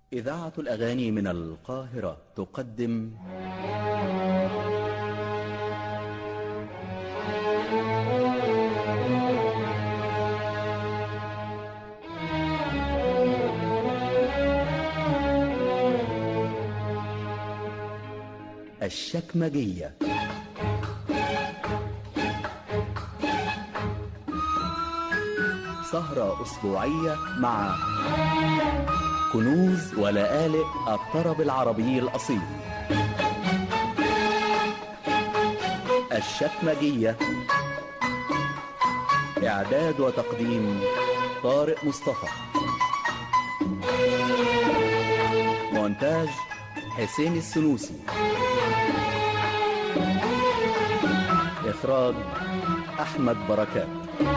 إذاعة الأغاني من القاهرة تقدم الشكمجية سهرة أسبوعية مع كنوز ولآلئ الطرب العربي الأصيل الشكمجية إعداد وتقديم طارق مصطفى مونتاج حسين السنوسي إخراج أحمد بركات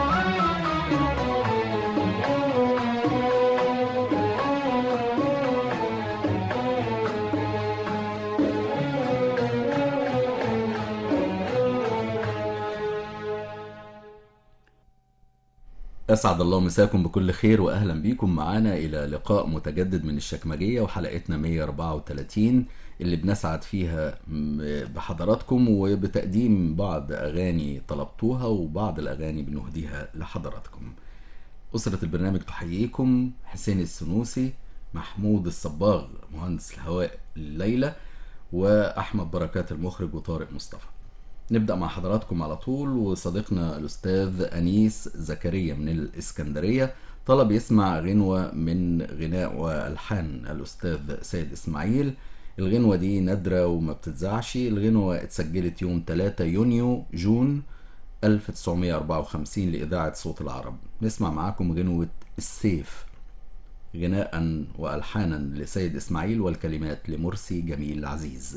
أسعد الله مساكم بكل خير وأهلا بيكم معانا إلى لقاء متجدد من الشكمجية وحلقتنا 134 اللي بنسعد فيها بحضراتكم وبتقديم بعض أغاني طلبتوها وبعض الأغاني بنهديها لحضراتكم أسرة البرنامج تحييكم حسين السنوسي محمود الصباغ مهندس الهواء الليلة وأحمد بركات المخرج وطارق مصطفى نبدأ مع حضراتكم على طول وصديقنا الأستاذ أنيس زكريا من الإسكندرية طلب يسمع غنوة من غناء وألحان الأستاذ سيد إسماعيل الغنوة دي نادرة وما بتتذاعش الغنوة اتسجلت يوم 3 يونيو جون 1954 لإذاعة صوت العرب نسمع معاكم غنوة السيف غناء وألحانا لسيد إسماعيل والكلمات لمرسي جميل عزيز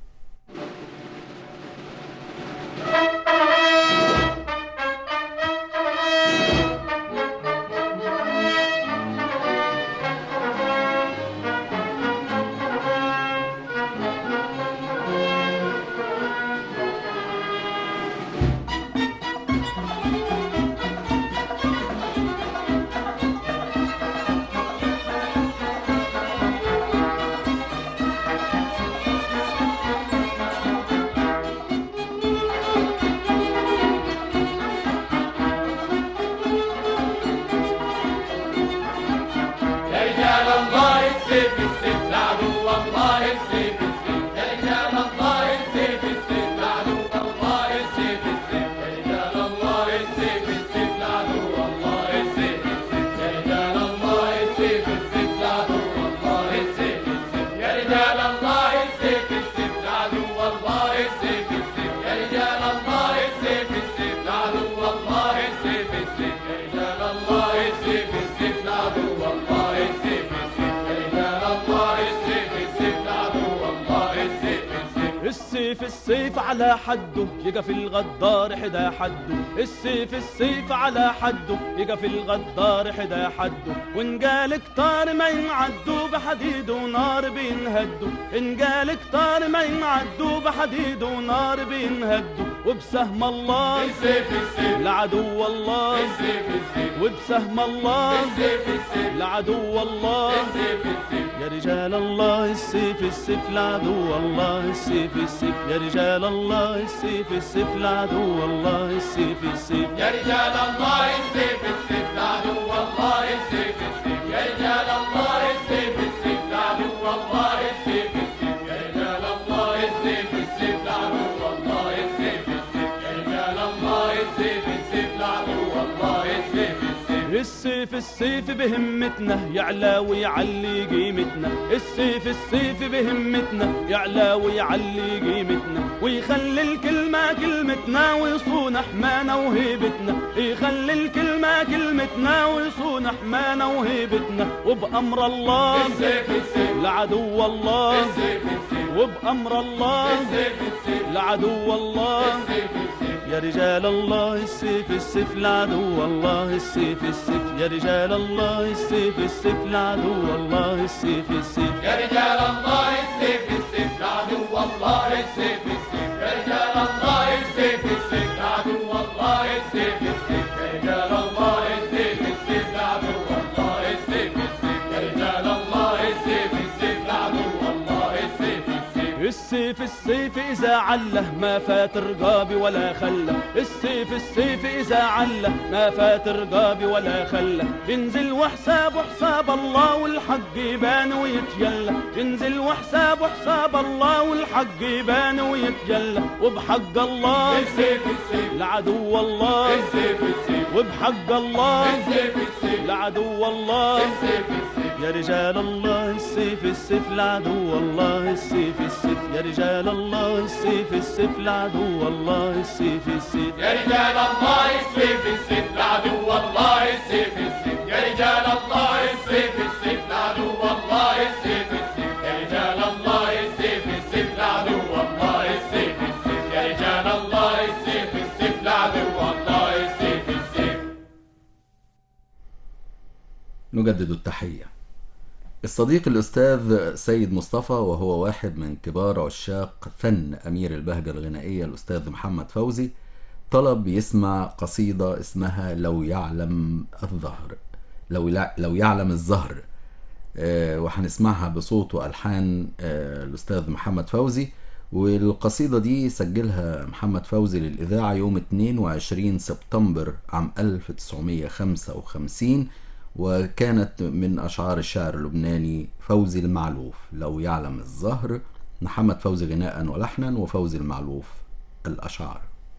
السيف السيف على حده يقى في الغدار حدا حده السيف السيف على حده يقى في الغدار حدا حده وان قال كتار ما ينعدوا بحديد ونار بينهدوا ان قال كتار ما ينعدوا بحديد ونار بينهدوا وبسهم الله السيف السيف لعدو الله السيف السيف وبسهم الله السيف السيف لعدو الله السيف السيف يا رجال الله السيف السيف لعدو الله السيف السيف يا رجال الله السيف السيف لعدو الله السيف السيف يا رجال الله السيف السيف لعدو الله السيف السيف يا رجال الله السيف السيف لعدو الله السيف السيف يا رجال الله السيف السيف لعدو الله السيف السيف يا رجال الله السيف السيف لعدو الله السيف السيف السيف السيف بهمتنا يعلى ويعلي قيمتنا السيف السيف بهمتنا يعلى ويعلي قيمتنا ويخلي الكلمة كلمتنا ويصون حمانا وهيبتنا يخلي الكلمة كلمتنا ويصون حمانا وهيبتنا وبأمر الله السيف السيف لعدو الله السيف السيف وبأمر الله السيف السيف لعدو الله السيف السيف يا رجال الله السيف السيف لعدو الله السيف السيف يا رجال الله السيف السيف لعدو الله السيف السيف يا رجال الله السيف السيف لعدو الله السيف السيف يا رجال الله السيف السيف لعدو الله السيف السيف يا رجال الله السيف السيف لعدو الله السيف السيف يا رجال الله السيف السيف السيف السيف إذا عله ما فات رقابي ولا خله السيف السيف إذا عله ما فات رقابي ولا خله ينزل وحساب حساب الله والحق يبان ويتجلى ينزل وحساب حساب الله والحق يبان ويتجلى وبحق الله السيف السيف لعدو الله السيف السيف وبحق الله السيف السيف لعدو الله السيف السيف يا رجال الله السيف السيف لعدو الله السيف السيف يا رجال الله السيف السيف لعدو الله السيف السيف يا رجال الله السيف السيف لعدو الله السيف السيف يا رجال الله السيف السيف لعدو الله السيف السيف يا رجال الله السيف السيف لعدو الله السيف السيف يا رجال الله السيف السيف لعدو الله السيف السيف نجدد التحية الصديق الأستاذ سيد مصطفى وهو واحد من كبار عشاق فن أمير البهجة الغنائية الأستاذ محمد فوزي طلب يسمع قصيدة اسمها لو يعلم الظهر لو يع- لو يعلم الزهر آه، وهنسمعها بصوت وألحان آه، الأستاذ محمد فوزي والقصيدة دي سجلها محمد فوزي للإذاعة يوم 22 سبتمبر عام 1955 وكانت من أشعار الشاعر اللبناني فوزي المعلوف لو يعلم الزهر محمد فوزي غناء ولحنا وفوزي المعلوف الأشعار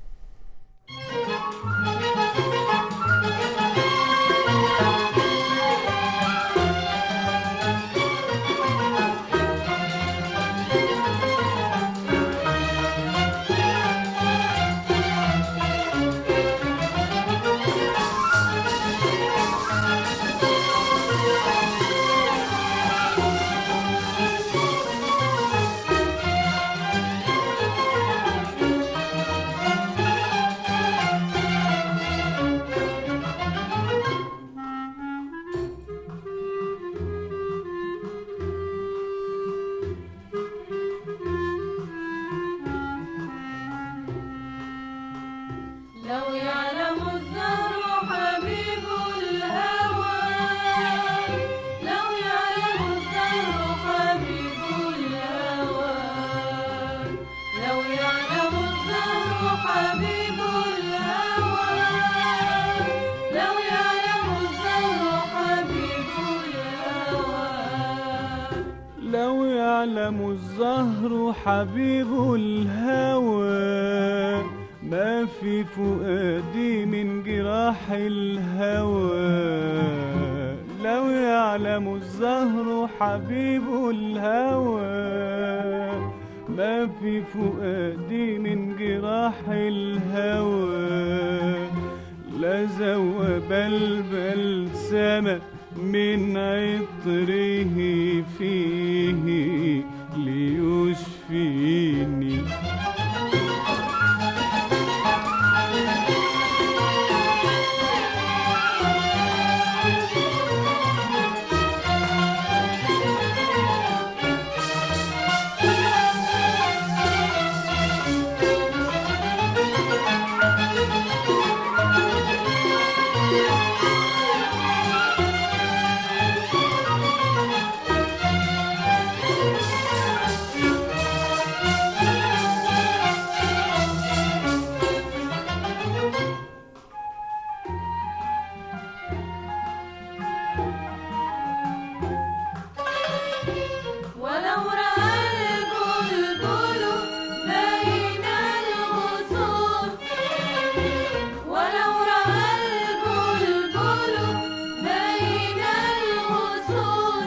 لو يعلم الزهر حبيب الهوى لو يعلم الزهر حبيب الهوى لو يعلم الزهر حبيب الهوى لو يعلم الزهر حبيب الهوى لو يعلم الزهر حبيب الهوى ما في فؤادي من جراح الهوى لو يعلم الزهر حبيب الهوى ما في فؤادي من جراح الهوى لذوب البلسم من عطره فيه ليشفيني ولو رأى البلبل بين الغصون ولو رأى البلبل بين الغصون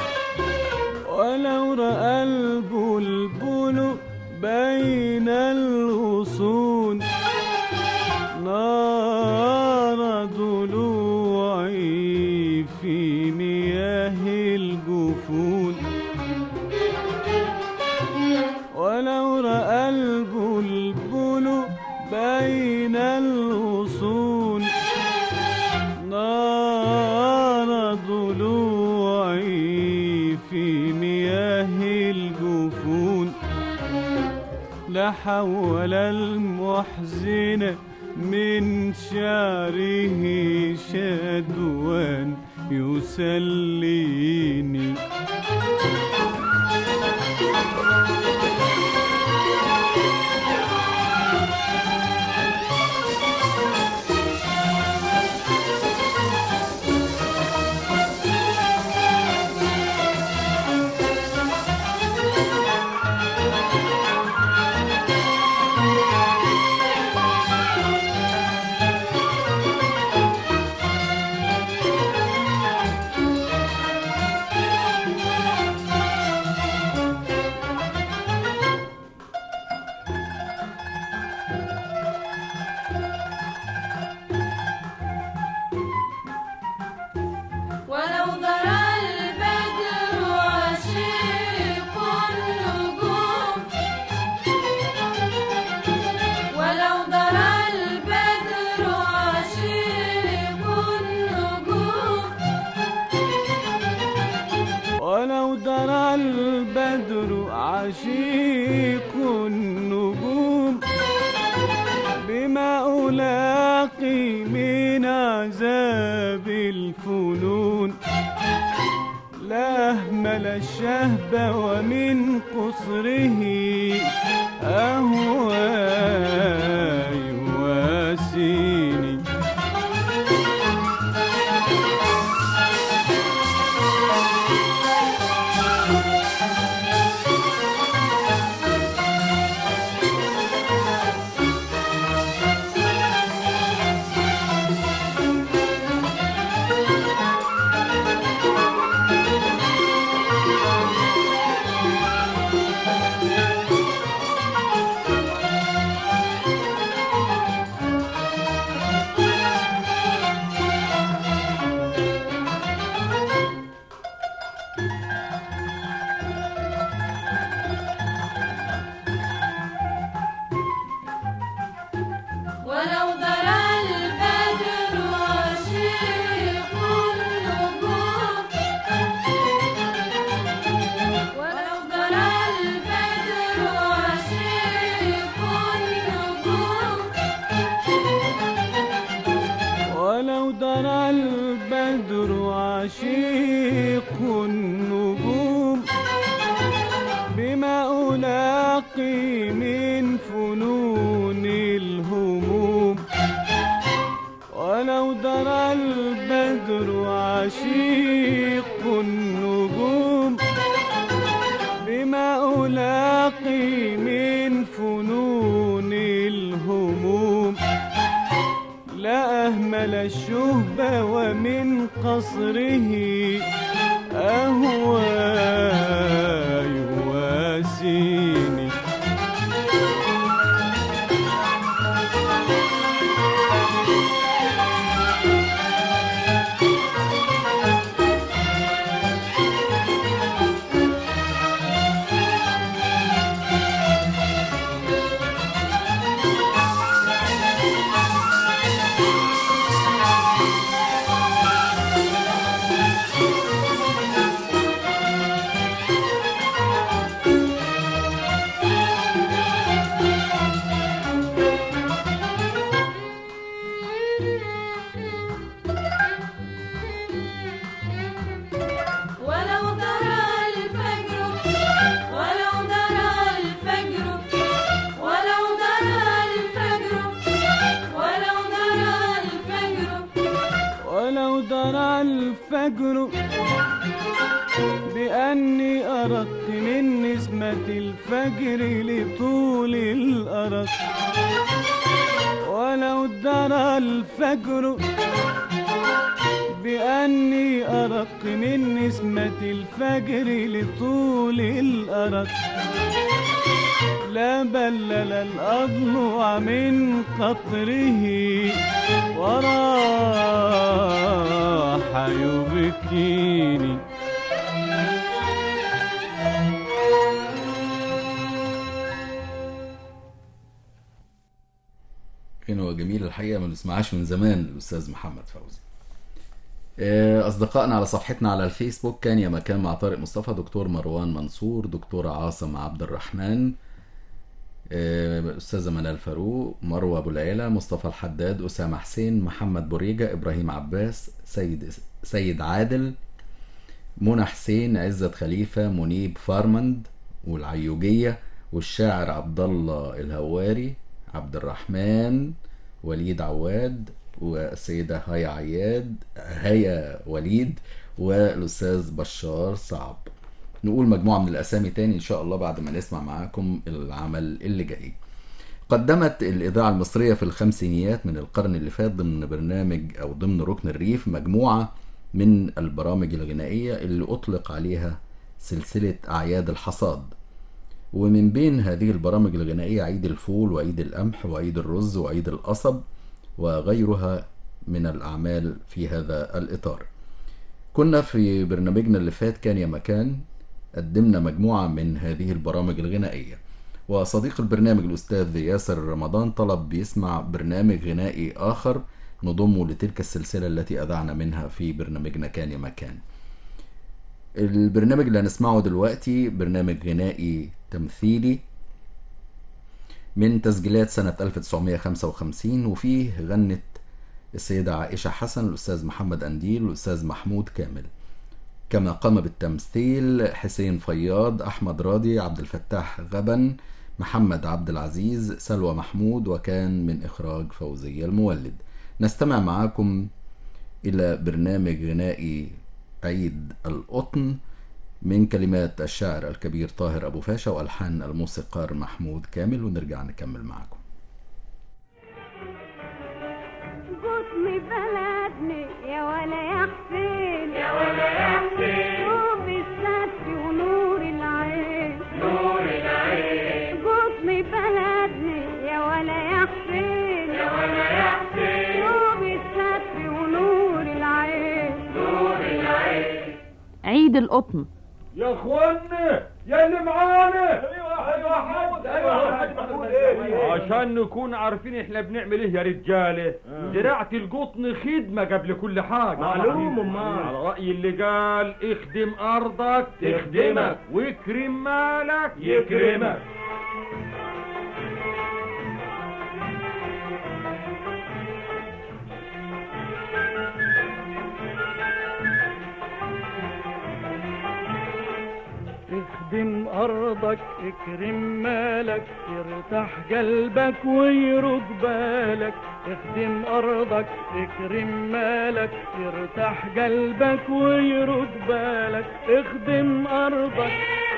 ولو رأى البلبل بين الغصون نار ضلوعي في مياه الجفون ولو رأى البلبل بين الغصون نار ضلوعي في مياه الجفون لحول المحزن من شعره شدوا يسليني ولو درى البدر عشيق النجوم بما ألاقي من عذاب الفنون لا أهمل الشهب ومن قصره أهوى يواسيني ولو درى البدر عشيق النجوم ولو درى البدر عشيق النجوم ولو درى البدر عشيق النجوم بما ألاقي من فنون الهموم ولو درى البدر عشيق النجوم بما ألاقي من فنون الهموم لا أهمل الشهب ومن قصره أهوى يواسيني ولو درى الفجر ولو درى الفجر ولو درى الفجر ولو درى الفجر ولو درى الفجر بأني أردت من نسمة الفجر لطول الأرق ولو درى الفجر بأني أرق من نسمة الفجر لطول الأرق لا بلل الأضلع من قطره وراح يبكيني غنوة جميلة الحقيقة ما بنسمعهاش من زمان الأستاذ محمد فوزي آه، أصدقائنا على صفحتنا على الفيسبوك كان يا مكان مع طارق مصطفى دكتور مروان منصور دكتور عاصم عبد الرحمن آه، أستاذة منال فاروق مروة أبو العيلة مصطفى الحداد أسامة حسين محمد بوريجة إبراهيم عباس سيد سيد عادل منى حسين عزت خليفة منيب فارمند والعيوجية والشاعر عبد الله الهواري عبد الرحمن وليد عواد والسيدة هيا عياد هيا وليد والأستاذ بشار صعب نقول مجموعة من الأسامي تاني إن شاء الله بعد ما نسمع معاكم العمل اللي جاي قدمت الإذاعة المصرية في الخمسينيات من القرن اللي فات ضمن برنامج أو ضمن ركن الريف مجموعة من البرامج الغنائية اللي أطلق عليها سلسلة أعياد الحصاد ومن بين هذه البرامج الغنائية عيد الفول وعيد القمح وعيد الرز وعيد القصب وغيرها من الأعمال في هذا الإطار كنا في برنامجنا اللي فات كان يا مكان قدمنا مجموعة من هذه البرامج الغنائية وصديق البرنامج الأستاذ ياسر رمضان طلب بيسمع برنامج غنائي آخر نضمه لتلك السلسلة التي أذعنا منها في برنامجنا كان يا مكان البرنامج اللي هنسمعه دلوقتي برنامج غنائي تمثيلي من تسجيلات سنة 1955 وفيه غنت السيدة عائشة حسن الأستاذ محمد أنديل والأستاذ محمود كامل كما قام بالتمثيل حسين فياض أحمد راضي عبد الفتاح غبن محمد عبد العزيز سلوى محمود وكان من إخراج فوزية المولد نستمع معاكم إلى برنامج غنائي عيد القطن من كلمات الشاعر الكبير طاهر أبو فاشا وألحان الموسيقار محمود كامل ونرجع نكمل معاكم قطن بلدنا يا ولا يا حسين يا ولا يا حسين شوف السد ونور العين نور العين قطن بلدنا يا ولا يا حسين يا ولا يا حسين شوف السد ونور العين نور العين عيد القطن يا اخوانا يا اللي معانا عشان نكون عارفين احنا بنعمل ايه يا رجاله زراعة القطن خدمة قبل كل حاجة معلوم، أمال. على رأي اللي قال اخدم ارضك تخدمك. واكرم مالك يكرمك. اخدم ارضك اكرم مالك يرتاح قلبك ويروق بالك اخدم ارضك اكرم مالك يرتاح قلبك ويروق بالك اخدم ارضك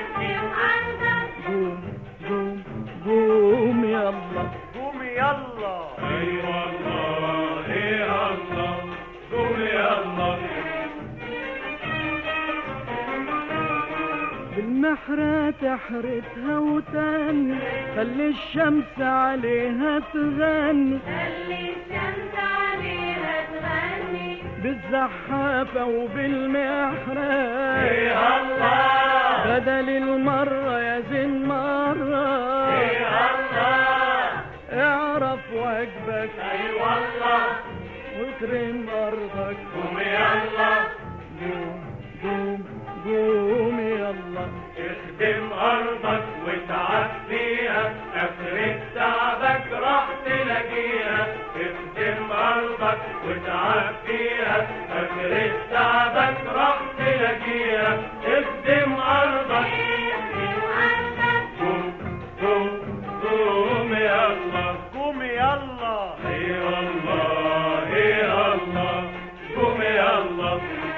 قوم قوم قوم يلا قوم يلا اي والله اي الله قوم يلا بالمحرة تحرتها وتاني خلي الشمس عليها تغني خلي الشمس عليها تغني بالزحافة وبالمحرة الله بدل المرة يا زين مرة الله اعرف واجبك اي والله واكرم ارضك قوم يلا قوم قوم قوم يلا اخدم ارضك وتعب فيها اخرة تعبك راح تلاقيها اخدم ارضك وتعب فيها اخرة تعبك راح تلاقيها اخدم ارضك قوم قوم قوم يلا قوم يلا اي والله اي الله قوم يلا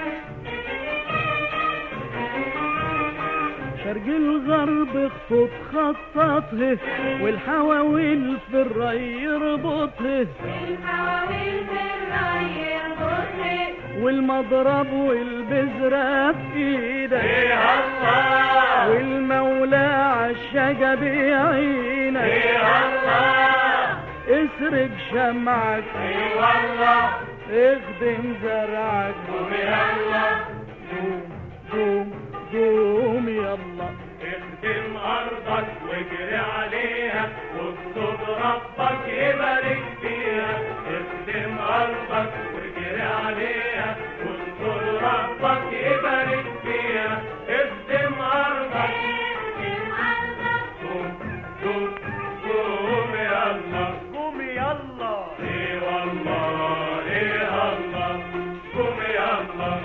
شرق الغرب خطوط خططه والحواويل في الري يربطه الحواويل بالري يربطني والمضرب والبزرة في ايدك ايه الله والمولى عالشقة بعينك ايه الله اسرق شمعك اي والله اخدم زرعك قوم يلا قوم قوم قوم يلا اخدم ارضك واجري عليها واطلب ربك يبارك فيها اخدم ارضك واجري عليها واطلب ربك يبارك فيها اخدم ارضك قوم قوم قوم يلا قوم يلا ايه والله ايه الله قوم يلا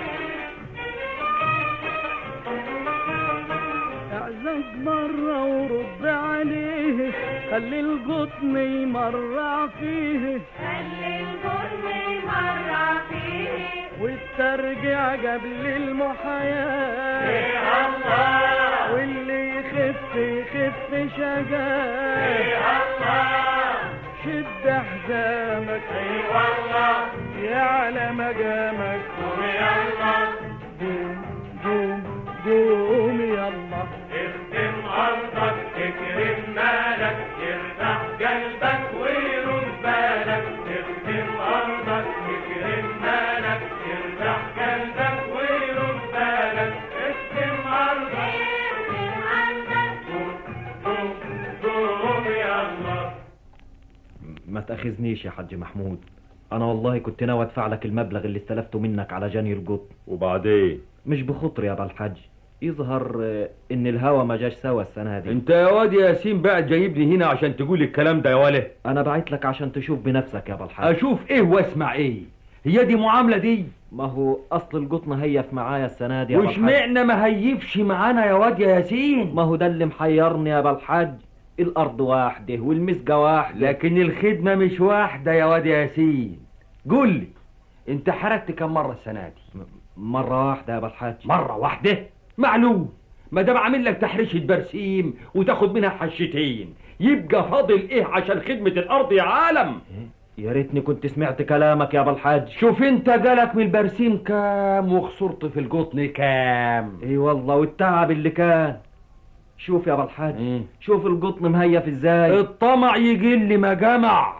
اعزك مرة ورد عليه خلي القطن يمرع فيه خلي الجرم مرة فيه والترجع قبل المحياة ايه الله واللي يخف يخف شقاه ايه الله شد حزامك اي والله يعلى مقامك قوم يلا قوم قوم قوم يلا اخدم ارضك اكرم مالك يرتاح قلبك ويرد بالك اخدم ارضك اكرم مالك يرتاح قلبك ويرد بالك اخدم ارضك قوم قوم قوم يلا ما تاخذنيش يا حاج محمود انا والله كنت ناوي ادفع لك المبلغ اللي استلفته منك على جاني القط وبعدين مش بخطر يا ابا الحاج يظهر آه، ان الهوا ما جاش سوا السنه دي انت يا واد يا ياسين بقى جايبني هنا عشان تقول الكلام ده يا ولا انا بعت لك عشان تشوف بنفسك يا ابا الحاج اشوف ايه واسمع ايه هي دي معامله دي ما هو اصل القطن هيف معايا السنه دي يا ابا وش الحاج معنى ما هيفش معانا يا واد يا ياسين ما هو ده اللي محيرني يا ابا الحاج الارض واحده والمسجه واحده لكن الخدمه مش واحده يا واد يا ياسين قول لي انت حركت كم مره السنه دي مره واحده يا ابا الحاج مره واحده معلوم ما دام عامل لك تحريشه برسيم وتاخد منها حشتين يبقى فاضل ايه عشان خدمه الارض يا عالم يا ريتني كنت سمعت كلامك يا ابا الحاج شوف انت جالك من البرسيم كام وخسرت في القطن كام اي والله والتعب اللي كان شوف يا ابا الحاج مم. شوف القطن مهيف ازاي الطمع يجل ما جمع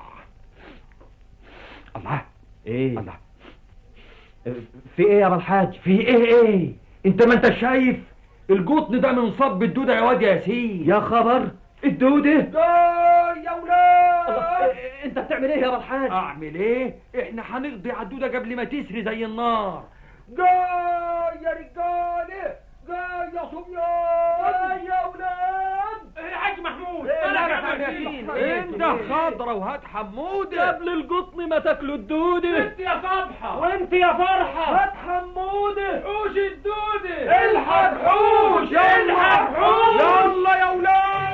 الله ايه الله في ايه يا ابا الحاج في ايه ايه انت ما انت شايف القطن ده من صب الدوده يا واد ياسين يا خبر الدودة يا ولاد انت بتعمل ايه يا ابا الحاج اعمل ايه احنا هنقضي على الدوده قبل ما تسري زي النار جاي يا رجاله جاي يا صبيان جاي يا ولاد الحاج محمود انت خضرة وهات حموده قبل القطن ما تاكلوا الدودة انت يا صبحة وانت يا فرحة هات حموده حوش الدودة الحق حوش الحق حوش يلا يا ولاد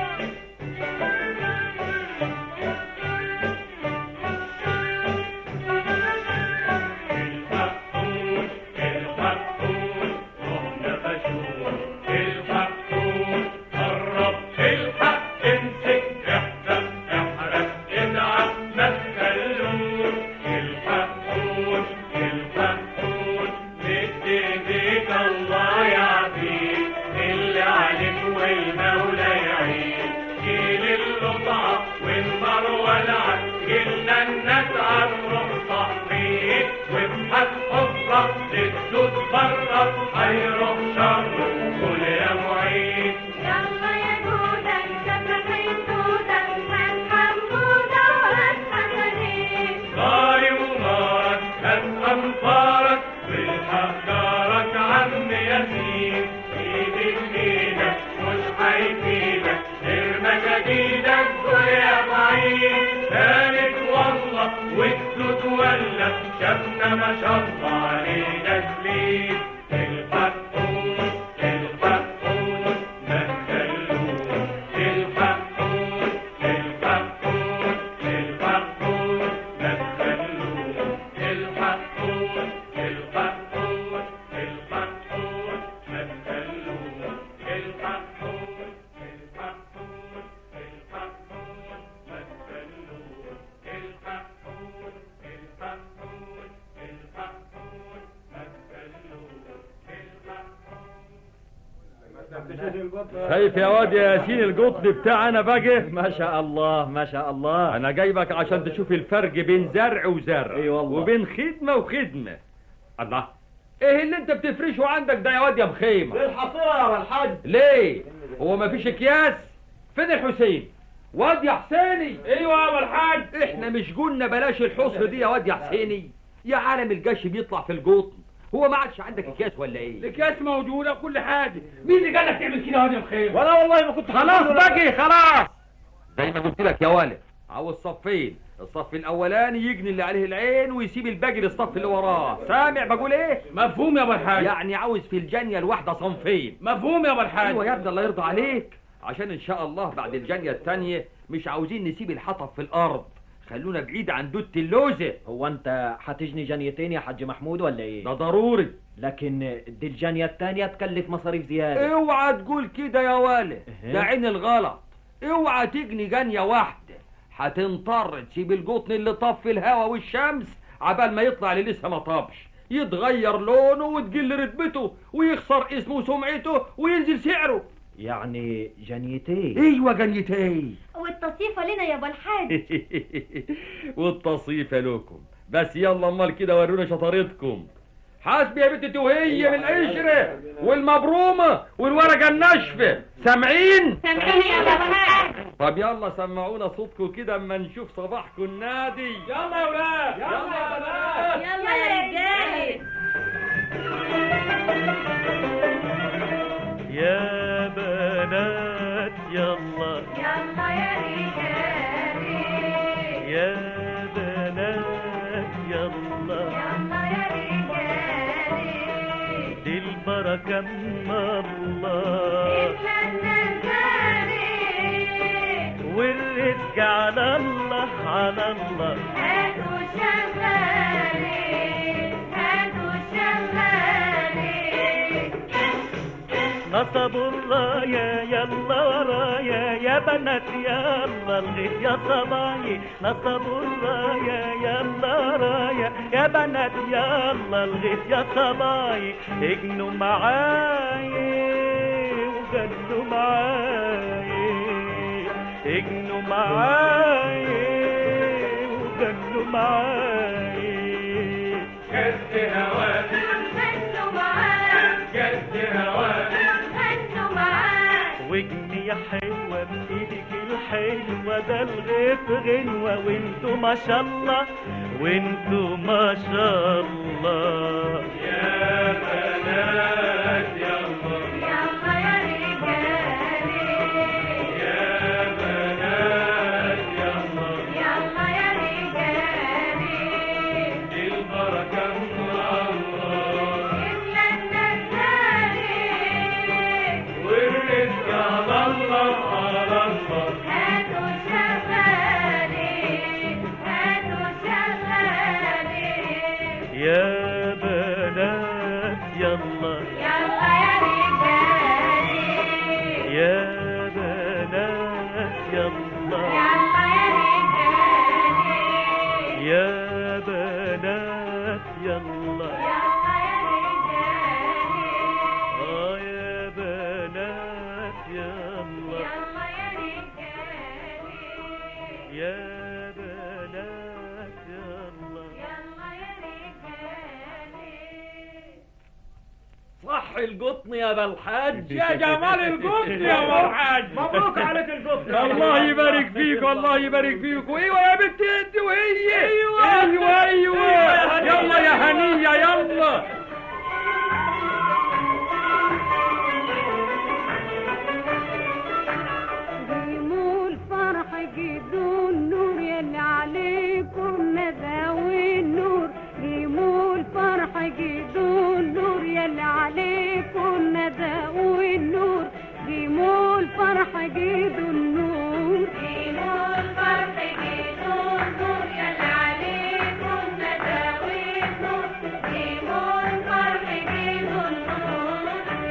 الحقون الحقون رحنا فشون الحقون قرب الحق امسك احرق احرق ادعم ما تخلون الحقون الحقون مد ايديك الله يعافيك اللي عليك والمولى يعين جيل القطعة والنار ولعت جيلنا الناس عالروح صحيك وابحث حفرة للدود برة هيروح شر قول يا معين يلا يا جودة شبح الدودة هات حمودة وهات حسنين ناري ونارك هات أنفارك والحق دارك عم ياسين ايدك ايدك مش هيفيدك غير مجاديدك قول يا معين ذلك والله والدود ولا شافنا ما شاء الله علينا جليد الحقون الحقون ما تخلون الحقون الحقون الحقون ما تخلون الحقون الحقون الحقون ما تخلون الحقون الحقون الحقون ما تخلون الحقون الحقون الحقون ما تخلون شايف يا واد يا ياسين القطن بتاعنا بقى ما شاء الله ما شاء الله انا جايبك عشان تشوف الفرق بين زرع وزرع اي والله. وبين خدمه وخدمه الله ايه اللي انت بتفرشه عندك ده يا واد يا مخيمه الحصيرة يا ابا الحاج ليه هو مفيش اكياس فين الحسين واد يا حسيني ايوه يا ابو الحاج احنا مش قلنا بلاش الحصر دي يا واد يا حسيني يا عالم الجش بيطلع في القطن هو ما عادش عندك اكياس ولا ايه الاكياس موجودة وكل حاجة مين اللي قال لك تعمل كده يا واد يا مخيم ولا والله ما كنت خلاص باقي خلاص زي ما قلت لك يا والد عاوز صفين الصف الاولاني يجني اللي عليه العين ويسيب الباقي للصف اللي وراه سامع بقول ايه مفهوم يا ابو الحاج يعني عاوز في الجنيه الواحده صنفين مفهوم يا ابو الحاج ايوه يا ابني الله يرضى عليك عشان ان شاء الله بعد الجنيه التانية مش عاوزين نسيب الحطب في الارض خلونا بعيد عن دودة اللوزة هو انت هتجني جنيتين يا حاج محمود ولا ده ايه ضروري لكن دي الجنية التانية تكلف مصاريف زيادة اوعى تقول كده يا والد إيه؟ ده عين الغلط اوعى تجني جنيه واحده هتنطر تسيب القطن اللي طف في الهوا والشمس عبال ما يطلع اللي لسه ما طابش يتغير لونه وتقل رتبته ويخسر اسمه وسمعته وينزل سعره يعني جنيتين ايوه جنيتين والتصيفة لنا يا ابو الحاج والتصيفة لكم بس يلا امال كده ورونا شطارتكم حاسب يا بنت توهية من القشرة والمبرومة والورقة الناشفة سامعين سامحيني يا ابو الحاج طب يلا سمعونا صوتكم كده اما نشوف صباحكم النادي يلا يا ولاد يلا يا بنات يلا يا رجالي يا بنات يلا يلا يا رجالي يا بنات يلا يلا يا رجالي دي البركة من الله إحنا النزاري والرزق على الله على الله هاتوا شغالي هاتوا شغالي نصبوا الراية يلا ورايا يا بنات يلا الغيث يا صبايا نصبوا الراية يلا ورايا يا بنات يلا الغيث يا صبايا اجنوا معايا وجنوا معايا اجنوا معايا وجنوا معايا جد هواك غنوا معاه جد هواك غنوا معاه وجني يا حلوة بإيدك الحلوة ده الغيث غنوة وانتو ما شاء الله وانتو ما شاء الله يا بنات يلا يلا يا رجالي يا بنات يلا يلا يا رجالي دي البركة من الله إحنا النزاري والرزق على الله على الله هاتوا شغالي هاتوا شغالي يا بنات يلا يلا يا رجالي يا بنات يلا يلا يا رجالي يا بنات يلا يلا يا رجالي اه يا بنات يلا يلا يا رجالي يا بنات يلا يلا يا رجالي صح القطن يا بالحاج يا جمال القطن يا مرحاج مبروك عليك القطن الله يبارك فيك والله يبارك فيك وايوه يا بنت انت وهي ايوه ايوه ايوه يلا يا هنيه يلا جيموا الفرح جيدوا النور يلي عليكم نداوي النور جيموا الفرح جيدوا النور يلي عليكم نداوي النور جيموا الفرح جيدوا النور جيبوا الفرح جيبوا النور يلا عليكم نداوي النور جيبوا الفرح جيبوا النور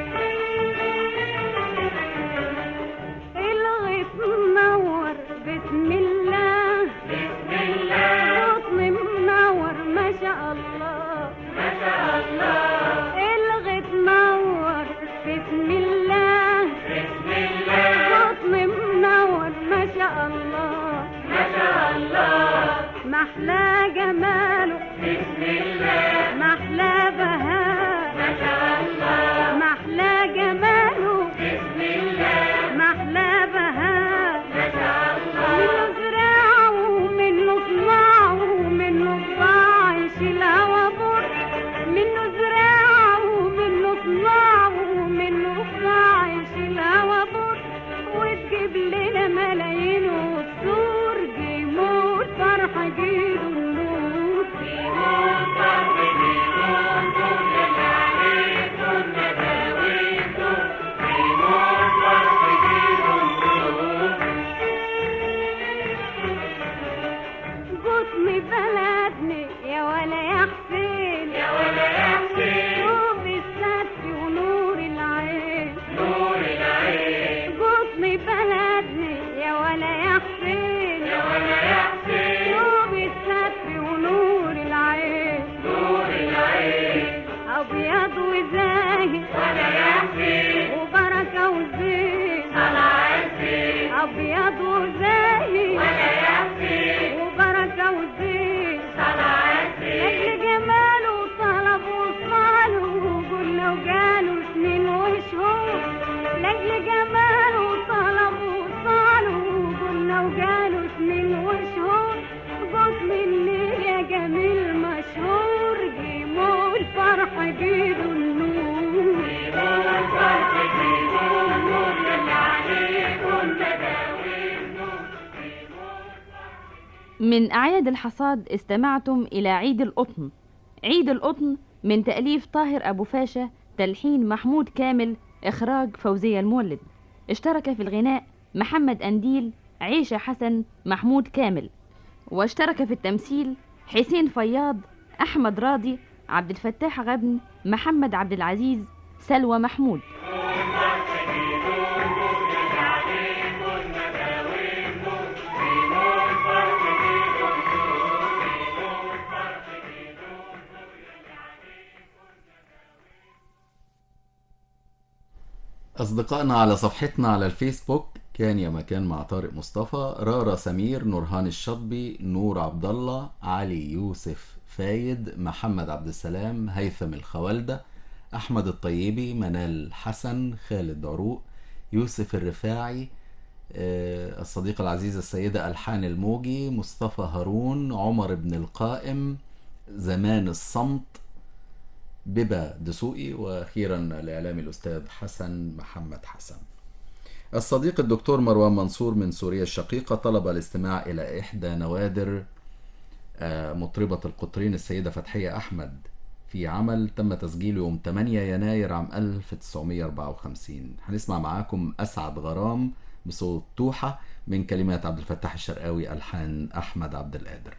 الغيط منور بسم الله بسم الله الغصن منور ما شاء الله ما شاء الله الغيط منور بسم الله بسم الله الغصن منور ما شاء الله ما شاء الله محلى جماله بسم الله محلى بهاء ما شاء الله محلى جماله بسم الله محلى بهاء ما شاء الله منه زراعه ومنه صناعه ومنه صباع يشيل هوا بر منه زراعه ومنه صناعه ومنه صباع يشيل هوا بر وتجيب لنا ملايين وصور جيمور فرح جيدوا النور جيبوا الفرح جيبوا النور يلا عليكم نداوي النور جيبوا الفرح جيبوا النور قطن بلدنا يا ولا يا حسين يا ولا يا حسين شوف السد ونور العين نور العين قطن بلدنا يا ولا يا حسين يا ولا يا حسين شوف السد ونور العين نور العين ابيض وزاهي ولا يا حسين وبركه وزين طلع الزين ابيض وزاهي ولا يا حسين وبركه وزين طلع الزين لاجل جماله وطلب وصاله وقلنا وقالوا سنين وشهور لاجل جماله وطلب وصاله من أعياد الحصاد استمعتم إلى عيد القطن عيد القطن من تأليف طاهر أبو فاشا تلحين محمود كامل إخراج فوزية المولد اشترك في الغناء محمد أنديل عيشة حسن محمود كامل واشترك في التمثيل حسين فياض أحمد راضي عبد الفتاح غبن محمد عبد العزيز سلوى محمود أصدقائنا على صفحتنا على الفيسبوك كان يا مكان مع طارق مصطفى رارا سمير نورهان الشطبي نور عبد الله علي يوسف فايد محمد عبد السلام هيثم الخوالدة أحمد الطيبي منال حسن خالد عروق يوسف الرفاعي آه، الصديقة العزيزة السيدة ألحان الموجي مصطفى هارون عمر بن القائم زمان الصمت ببا دسوقي واخيرا الاعلامي الاستاذ حسن محمد حسن الصديق الدكتور مروان منصور من سوريا الشقيقة طلب الاستماع إلى إحدى نوادر آه، مطربة القطرين السيدة فتحية أحمد في عمل تم تسجيله يوم 8 يناير عام 1954 هنسمع معاكم أسعد غرام بصوت توحة من كلمات عبد الفتاح الشرقاوي ألحان أحمد عبد القادر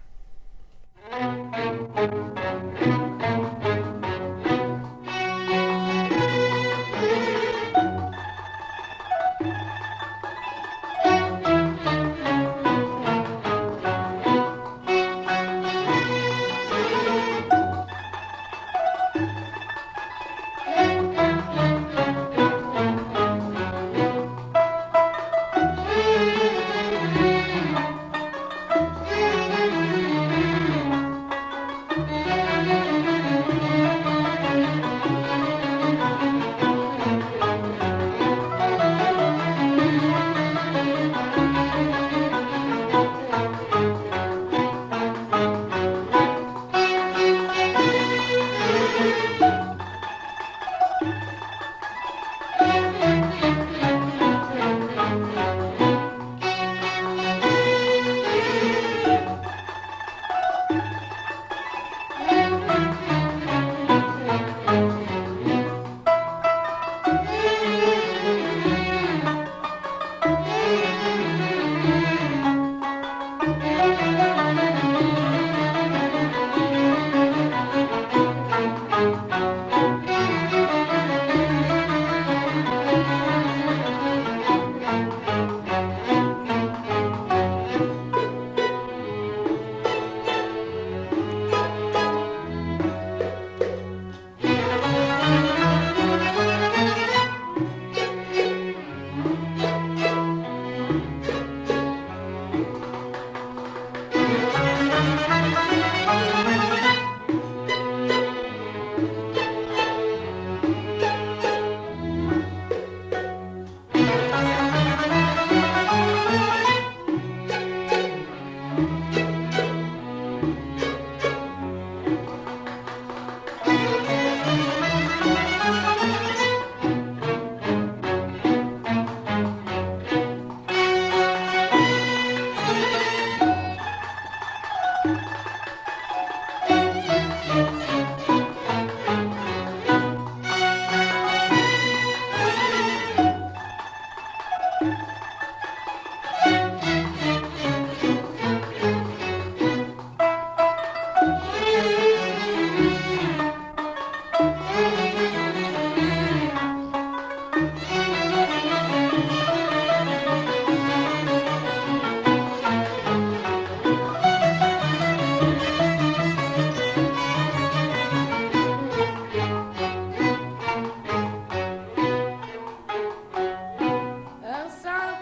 أسعد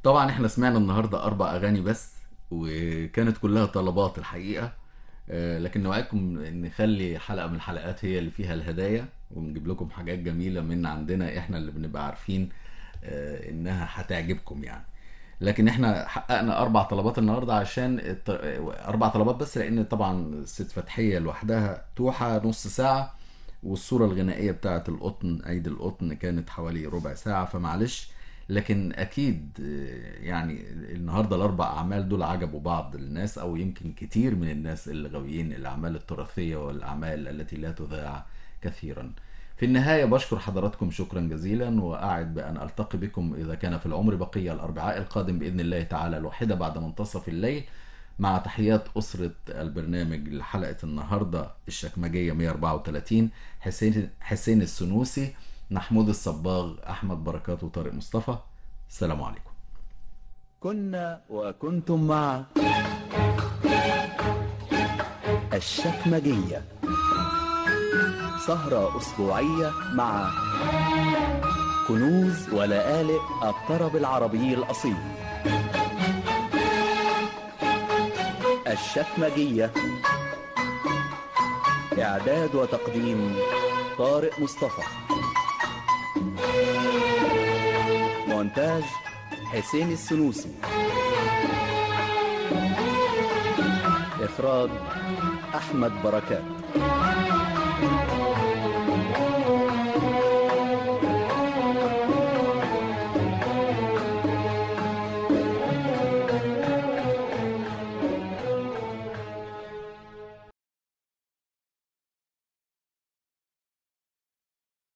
طبعا احنا سمعنا النهارده اربع اغاني بس وكانت كلها طلبات الحقيقه آه، لكن نوعدكم نخلي حلقه من الحلقات هي اللي فيها الهدايا ونجيب لكم حاجات جميله من عندنا احنا اللي بنبقى عارفين آه، انها هتعجبكم يعني لكن احنا حققنا اربع طلبات النهارده عشان الط... اربع طلبات بس لان طبعا الست فتحيه لوحدها توحه نص ساعه والصوره الغنائيه بتاعه القطن عيد القطن كانت حوالي ربع ساعه فمعلش لكن اكيد آه، يعني النهارده الاربع اعمال دول عجبوا بعض الناس او يمكن كتير من الناس اللي غاويين الاعمال التراثيه والاعمال التي لا تذاع كثيرا في النهايه بشكر حضراتكم شكرا جزيلا واعد بان التقي بكم اذا كان في العمر بقيه الاربعاء القادم باذن الله تعالى الواحده بعد منتصف الليل مع تحيات أسرة البرنامج لحلقة النهاردة الشكمجية 134 حسين حسين السنوسي محمود الصباغ أحمد بركات وطارق مصطفى السلام عليكم كنا وكنتم مع الشكمجية سهرة أسبوعية مع كنوز ولآلئ الطرب العربي الأصيل الشكمجية إعداد وتقديم طارق مصطفى مونتاج حسين السنوسي إخراج أحمد بركات